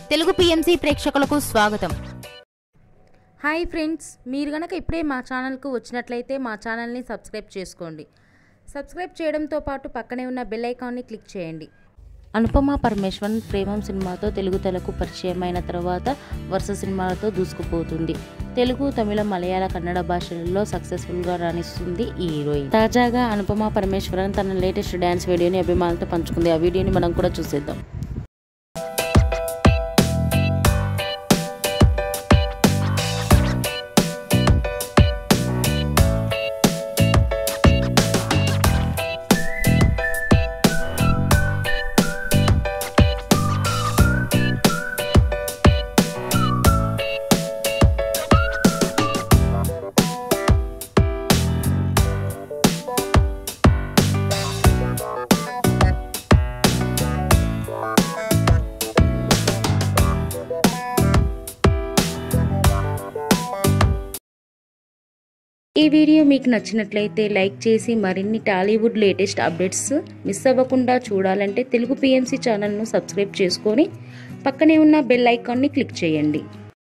Telugu PMC ప్రేక్షకులకు స్వాగతం hi friends మీరు గనక ఇప్పుడే మా ఛానల్కు వచ్చినట్లయితే మా ఛానల్ని సబ్స్క్రైబ్ చేసుకోండి సబ్స్క్రైబ్ చేయడంతో పాటు పక్కనే ఉన్న బెల్ ఐకాన్ని క్లిక్ చేయండి అనుపమ పరమేశ్వరన్ ప్రేమం సినిమాతో తెలుగు తెలకు పరిచయమైన తర్వాత వరుస సినిమాలతో దూసుకుపోతుంది తెలుగు తమిళ మలయాళ కన్నడ భాషలలో సక్సెస్ఫుల్గా రాణిస్తుంది ఈ హీరోయిన్ తాజాగా అనుపమ పరమేశ్వరన్ తన లేటెస్ట్ డ్యాన్స్ వీడియోని అభిమానులతో పంచుకుంది ఆ వీడియోని మనం కూడా చూసేద్దాం ఈ వీడియో మీకు నచ్చినట్లయితే లైక్ చేసి మరిన్ని టాలీవుడ్ లేటెస్ట్ అప్డేట్స్ మిస్ అవ్వకుండా చూడాలంటే తెలుగు పిఎంసి ఛానల్ను సబ్స్క్రైబ్ చేసుకొని పక్కనే ఉన్న బెల్ ఐకాన్ని క్లిక్ చేయండి